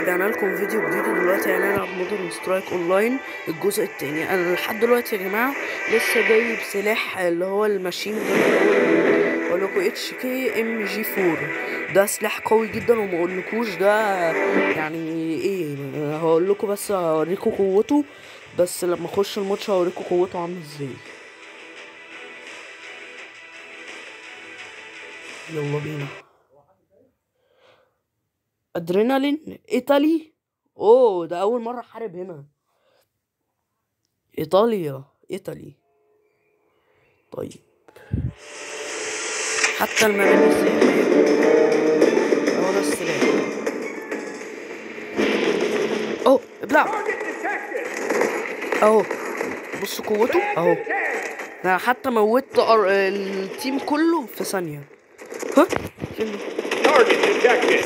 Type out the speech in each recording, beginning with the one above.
ورجعنا لكم فيديو جديد دلوقتي هنلعب مودرن سترايك اونلاين الجزء التاني انا لحد دلوقتي يا جماعه لسه جايب سلاح اللي هو الماشين جن اللي هو بقول لكم اتش كي ام جي 4 ده سلاح قوي جدا وما اقولكوش ده يعني ايه هقول لكم بس هوريكم قوته بس لما اخش الماتش هوريكم قوته عامله ازاي يلا بينا ادرينالين ايطالي اوه ده اول مره احارب هنا ايطاليا ايطالي طيب حتى المباني السياحيه اهو ده السلاح اهو ابلع اهو بصوا قوته اهو انا حتى موتت أر- التيم كله في ثانيه ها فين Target detected.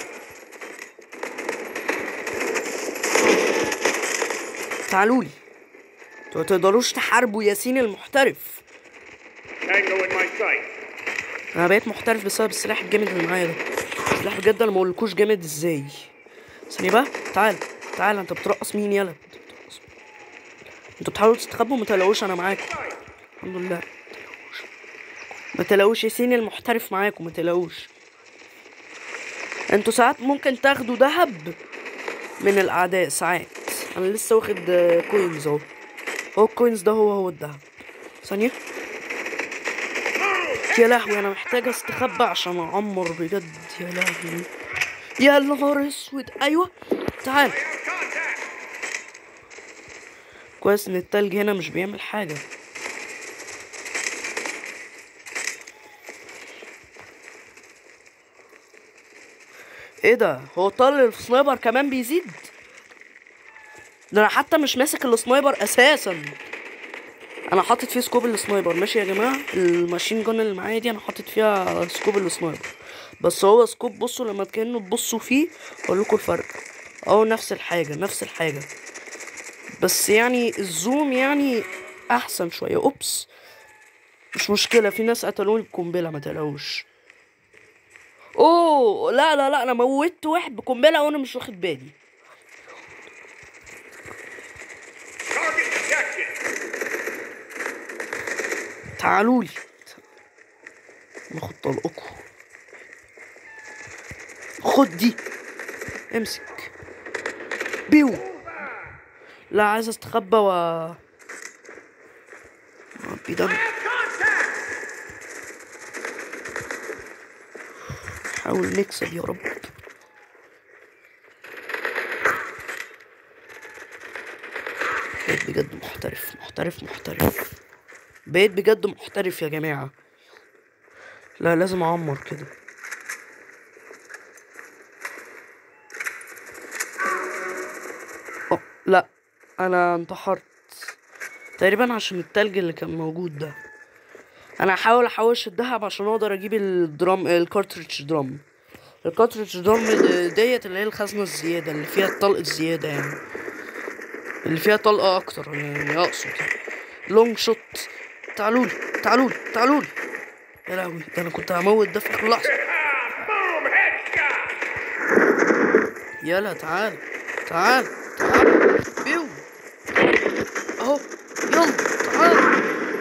تعالوا لي انتوا تقدروش تحاربوا ياسين المحترف Tango in my sight. انا بقيت محترف بسبب السلاح الجامد اللي معايا ده السلاح بجد انا ما اقولكوش جامد ازاي ثانية بقى تعال تعال انت بترقص مين يلا انت بترقص مين؟ انتوا بتحاولوا تستخبوا ما تلاقوش انا معاكم الحمد لله ما تلاقوش ما تلاقوش ياسين المحترف معاكم ما تلاقوش انتوا ساعات ممكن تاخدوا ذهب من الاعداء ساعات انا لسه واخد آه، كوينز اهو هو الكوينز ده هو هو الذهب ثانية يا لهوي انا محتاج استخبى عشان اعمر بجد يا لهوي يا نهار اسود ايوه تعال Contact. كويس ان التلج هنا مش بيعمل حاجة ايه ده هو طال السنايبر كمان بيزيد ده انا حتى مش ماسك السنايبر اساسا انا حاطط فيه سكوب السنايبر ماشي يا جماعه الماشين جون اللي معايا دي انا حاطط فيها سكوب السنايبر بس هو سكوب بصوا لما كانوا تبصوا فيه اقول لكم الفرق اهو نفس الحاجه نفس الحاجه بس يعني الزوم يعني احسن شويه اوبس مش مشكله في ناس قتلوني بقنبله ما تقلقوش اوه لا لا لا انا موتت واحد بقنبله وانا مش واخد بالي Target detected. تعالوا لي ناخد طلقكم خد دي امسك بيو لا عايز استخبى و ربي دم Contact. نحاول نكسب يا رب بقيت بجد محترف محترف محترف بقيت بجد محترف يا جماعة لا لازم اعمر كده أوه، لا انا انتحرت تقريبا عشان التلج اللي كان موجود ده انا هحاول احوش الذهب عشان اقدر اجيب الدرام الكارتريدج درام الكارتريدج درام ديت اللي هي الخزنة الزيادة اللي فيها الطلق الزيادة يعني اللي فيها طلقة اكتر يعني اقصد لونج شوت تعالولي تعالولي تعالولي يا لهوي ده انا كنت هموت ده في اخر لحظة Ah, boom. Headshot. يلا تعال تعال تعال بيو اهو يلا تعال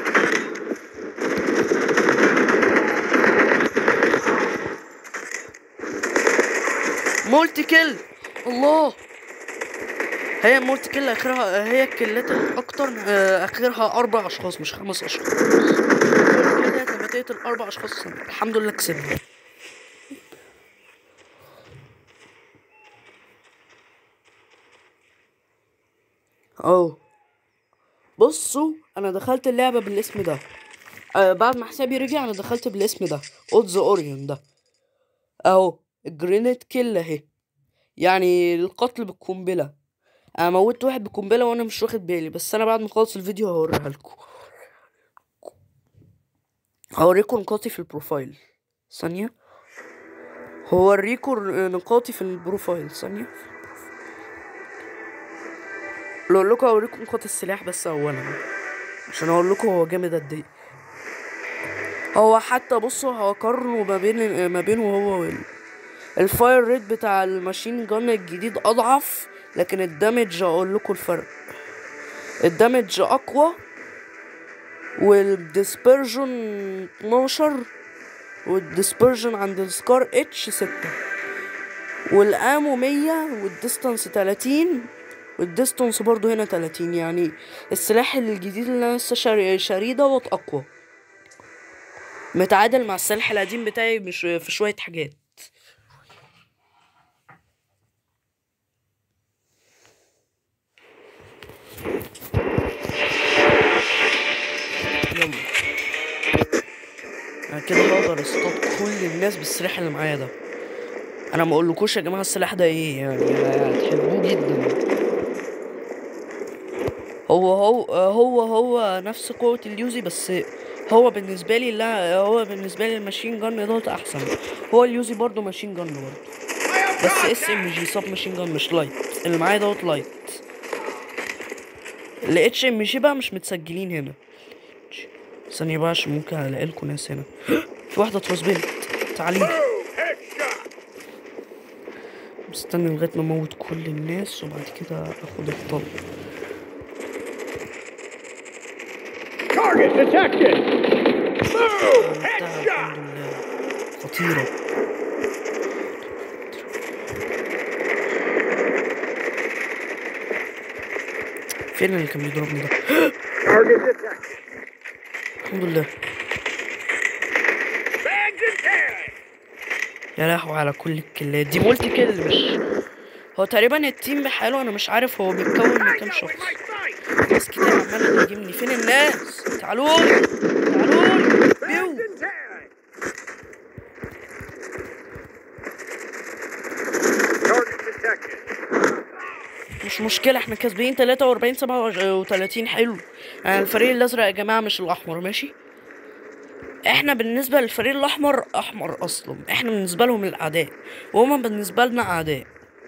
مولتي كيل الله هي مولتي كيل اخرها هي الكيلات الاكتر آه، اخرها اربع اشخاص مش خمس اشخاص المولتي كيل ديت لما تقتل اربع اشخاص الحمد لله كسبنا اهو بصوا انا دخلت اللعبه بالاسم ده آه بعد ما حسابي رجع انا دخلت بالاسم ده اودز اوريون ده اهو الجرينيت كيل اهي يعني القتل بالقنبله انا موتت واحد بقنبله وانا مش واخد بالي بس انا بعد ما اخلص الفيديو هوريها لكم هوريكم نقاطي في البروفايل ثانيه هوريكم نقاطي في البروفايل ثانيه لو اقول لكم اوريكم نقاط السلاح بس اولا عشان اقول لكم هو جامد قد ايه هو حتى بصوا هو قارنوا ما بين ما بينه هو وال... الفاير ريت بتاع الماشين جان الجديد اضعف لكن الدمج اقول لكم الفرق الدمج اقوى والديسبرجن 12 والديسبرجن عند السكار اتش 6 والامو 100 والديستانس 30 والديستانس برضو هنا 30 يعني السلاح الجديد اللي انا لسه شاري- شاريه دوت اقوى متعادل مع السلاح القديم بتاعي مش في شوية حاجات يلا انا كده هقدر اصطاد كل الناس بالسلاح اللي معايا ده انا ما اقولكوش يا جماعه السلاح ده ايه يعني هتحبوه جدا هو هو هو هو نفس قوة اليوزي بس هو بالنسبة لي لا هو بالنسبة لي الماشين جن دوت أحسن هو اليوزي برضه ماشين جن برضه I have بس اس contact. ام جي سب ماشين جن مش لايت اللي معايا دوت لايت اللي اتش ام جي بقى مش متسجلين هنا ثانية بقى عشان ممكن الاقي لكم ناس هنا في واحدة تراس بنت تعالي Boom! Headshot. مستني لغاية ما اموت كل الناس وبعد كده اخد الطلب Target detected. Boom! انتهى Headshot. الحمد لله خطيرة فين اللي كان بيضربني ده Target detected. الحمد لله Bags and tags. يا لهوي على كل الكلات دي مولتي كيل مش هو تقريبا التيم بحاله انا مش عارف هو بيتكون من كام Tango in شخص my sight. ناس كتير عمالة تهاجمني فين الناس تعالوا تعالوا Bags بيو and tags. Target detected. مش مشكلة احنا كسبانين 43 37 حلو يعني الفريق الازرق يا جماعة مش الاحمر ماشي احنا بالنسبة للفريق الاحمر احمر اصلا احنا بالنسبة لهم الاعداء وهما بالنسبة لنا اعداء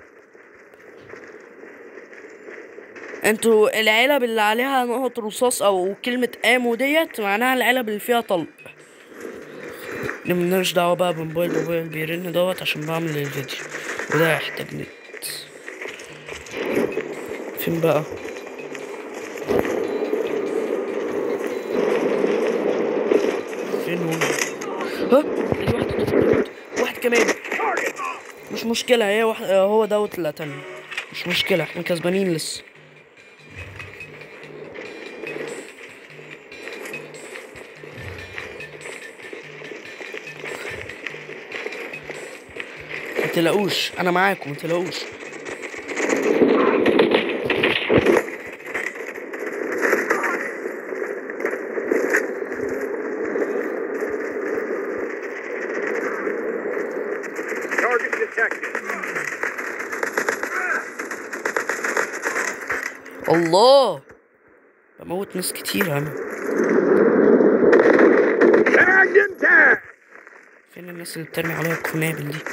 انتوا العلب اللي عليها نقط رصاص او كلمة امو ديت معناها العلب اللي فيها طلق ملناش دعوة بقى بموبايل موبايل بيرن دوت عشان بعمل الفيديو وده هيحتاج نت فين بقى فين هو ها في واحد قدامي. واحد كمان Target. مش مشكلة هي واحد هو دوت اللي قتلني مش مشكلة احنا كسبانين لسه متلاقوش انا معاكم متلاقوش Target detected. الله بموت ناس كتير انا Tagged and tagged. فين الناس اللي بترمي عليا القنابل دي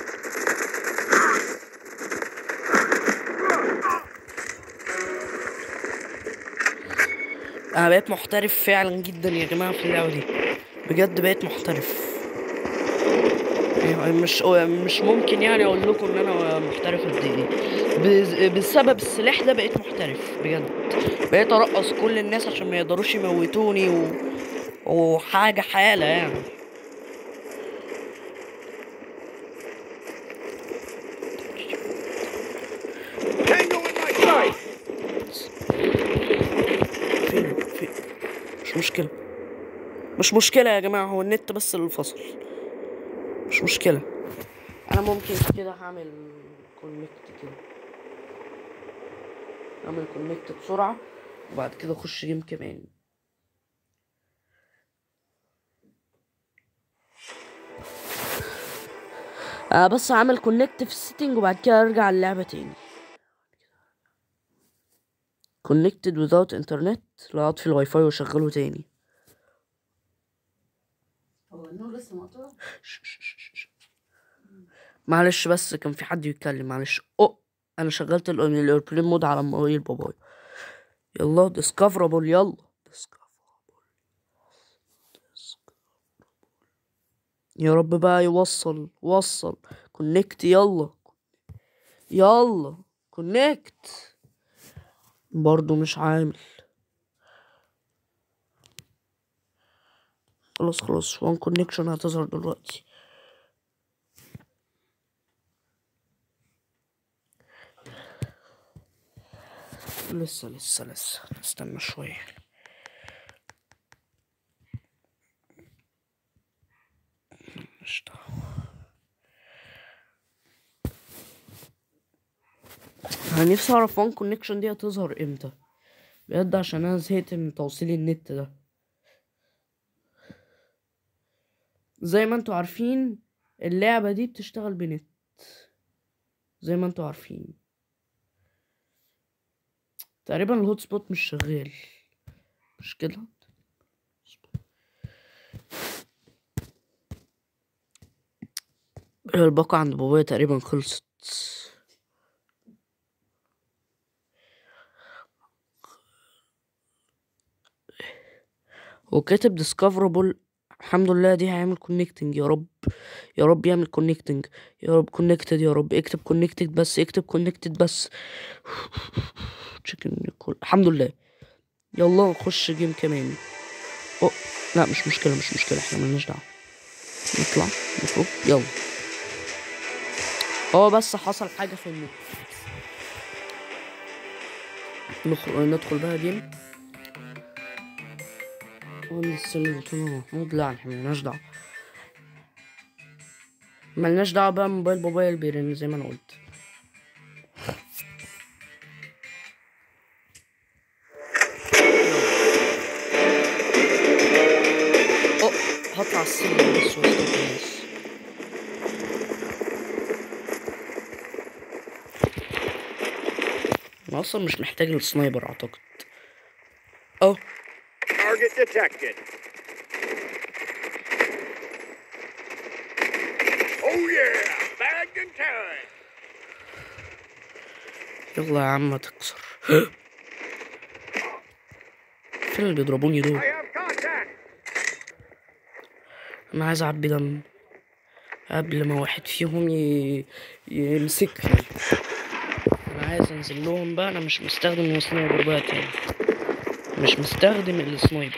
انا بقيت محترف فعلا جدا يا جماعه في اللعبه دي بجد بقيت محترف يعني مش مش ممكن يعني اقول لكم ان انا محترف قد ايه بز- بسبب السلاح ده بقيت محترف بجد بقيت ارقص كل الناس عشان ما يقدروش يموتوني و... وحاجه حاله يعني Tango in my sight. فين فين مش مشكلة مش مشكلة يا جماعة هو النت بس اللي فصل مش مشكلة أنا ممكن كده هعمل كونكت كده أعمل كونكت بسرعة وبعد كده أخش جيم كمان أنا بس هعمل كونكت في السيتنج وبعد كده أرجع اللعبة تاني connected without internet لا اطفي الواي فاي واشغله تاني هو النور لسه مقطوع ش- ش- ش- ش- معلش بس كان في حد بيتكلم معلش او انا شغلت ال- الايربلين مود على موبايل بابايا يلا ديسكفرابل يلا discoverable. discoverable. يا رب بقى يوصل وصل كونكت يلا يلا كونكت برضو مش عامل خلاص خلاص وان كونكشن هتظهر دلوقتي لسه لسه لسه نستنى شوية مش دعوة انا نفسي اعرف وان كونكشن دي هتظهر امتى بجد عشان انا زهقت من توصيل النت ده زي ما انتوا عارفين اللعبة دي بتشتغل بنت زي ما انتوا عارفين تقريبا الهوت سبوت مش شغال مش كده الباقة عند بابايا تقريبا خلصت وكاتب discoverable الحمد لله دي هيعمل كونكتنج يا رب يا رب يعمل كونكتنج يا رب كونكتد يا رب اكتب كونكتد بس اكتب كونكتد بس تشيكن الحمد لله يلا نخش جيم كمان أو. لا مش مشكلة مش مشكلة احنا ملناش دعوة نطلع نخرج يلا هو بس حصل حاجة في النت نخرج ندخل بقى جيم ونسل البطولة محمود لا احنا ملناش دعوة ملناش دعوة بقى موبايل بابايا اللي بيرن زي ما انا قلت أوه، هطلع السلم بس وسط الناس انا اصلا مش محتاج السنايبر اعتقد اه Target detected. Oh yeah! Bagged and tagged. يلا يا عم تكسر فين اللي بيضربوني I دول have contact. انا عايز اعبي دم قبل ما واحد فيهم ي... يمسكني انا عايز انزل لهم بقى انا مش مستخدم السنايبر بقى تاني مش مستخدم السنايبر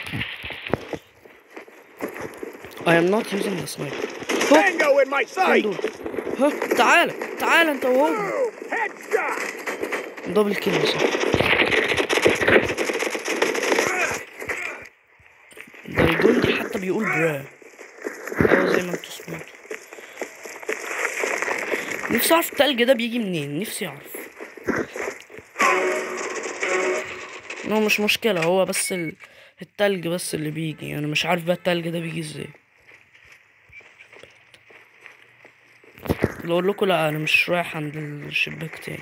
I am not using the sniper هو Tango in my فين sight. دول ها تعالى تعالى انت وهو Boom! Headshot. دبل كيل صح ده الجندي حتى بيقول برا اه زي ما انتوا سمعتوا نفسي اعرف التلج ده بيجي منين نفسي اعرف هو مش مشكلة هو بس ال... التلج بس اللي بيجي انا مش عارف بقى التلج ده بيجي ازاي لو اقول لكم لا انا مش رايح عند الشباك تاني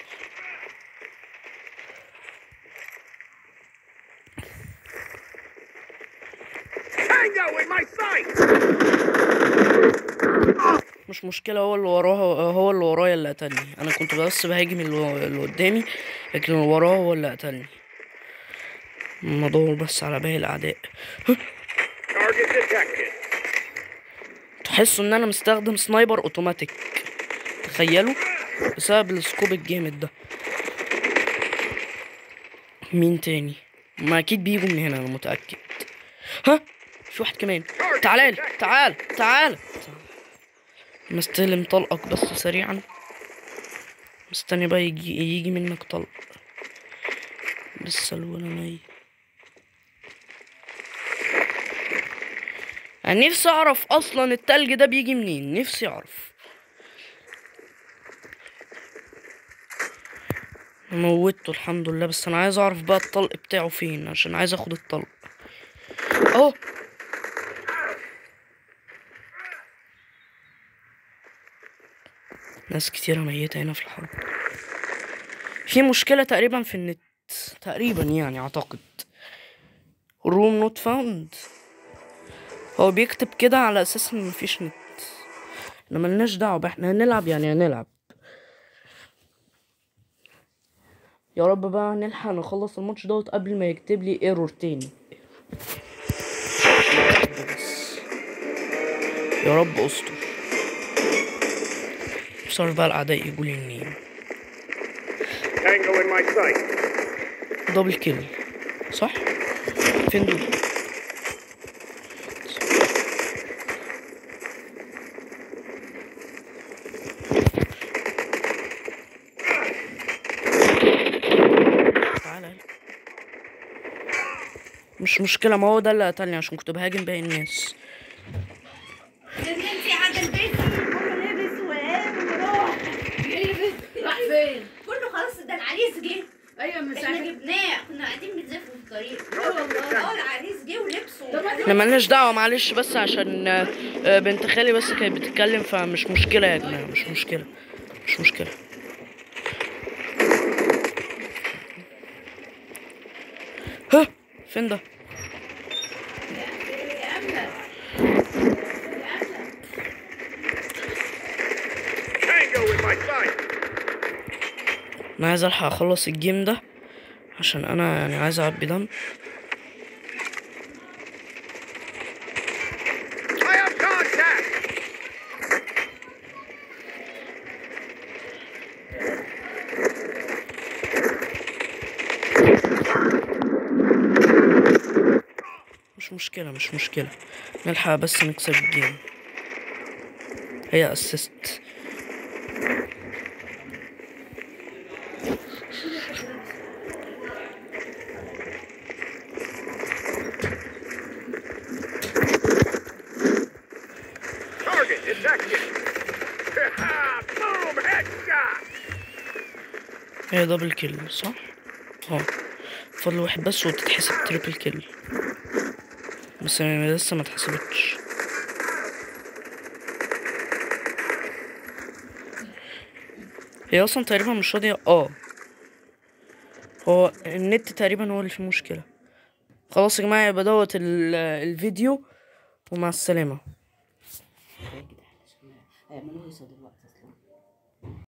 Tango in my sight. مش مشكلة هو اللي وراه هو اللي ورايا اللي قتلني أنا كنت بس بهاجم اللي اللي قدامي لكن اللي وراه هو اللي قتلني بدور بس على باقي الأعداء Target detected. تحسوا إن أنا مستخدم سنايبر أوتوماتيك تخيلوا بسبب السكوب الجامد ده مين تاني ما أكيد بيجوا من هنا أنا متأكد ها في واحد كمان تعال تعال تعال مستلم طلقك بس سريعا مستني بقى يجي يجي منك طلق لسه الولا ميت انا نفسي اعرف اصلا التلج ده بيجي منين نفسي اعرف موتته الحمد لله بس انا عايز اعرف بقى الطلق بتاعه فين عشان عايز اخد الطلق اهو ناس كتيرة ميتة هنا في الحرب في مشكلة تقريبا في النت تقريبا يعني اعتقد روم نوت فاوند هو بيكتب كده على اساس ان مفيش نت احنا ملناش دعوة بقى احنا هنلعب يعني هنلعب يا رب بقى نلحق نخلص الماتش دوت قبل ما يكتب لي ايرور تاني يا رب استر بسبب بقى الاعداء يجوا لي منين Tango in my sight. دبل كيل صح فين دول تعالى هنا. مش مشكلة ما هو ده اللي قتلني عشان كنت بهاجم باقي الناس انتي على البيت كله لبس وقام وراح راح فين؟ كله خلاص ده العريس جه ايوه من احنا ساعه جبناه كنا قاعدين بنزف في الطريق اه والله اه العريس جه ولبسه طب ما احنا ملناش دعوة معلش بس عشان آه، آه، بنت خالي بس كانت بتتكلم فمش مشكلة يا جماعة مش مشكلة مش مشكلة ها فين ده؟ Tango in my sight. انا عايز الحق اخلص الجيم ده عشان انا يعني عايز اعبي دم I have contact. مش مشكلة مش مشكلة نلحق بس نكسب الجيم هي اسيست Target detected. Boom! Headshot. هي دبل كيل صح؟ اه فاضل واحد بس وتتحسب تريبل كيل بس يعني لسه ما اتحسبتش هي اصلا تقريبا مش راضية اه هو النت تقريبا هو اللي فيه مشكلة خلاص يا جماعة يبقى دوت ال- الفيديو ومع السلامة هيعملوا هيصة دلوقتي اصلا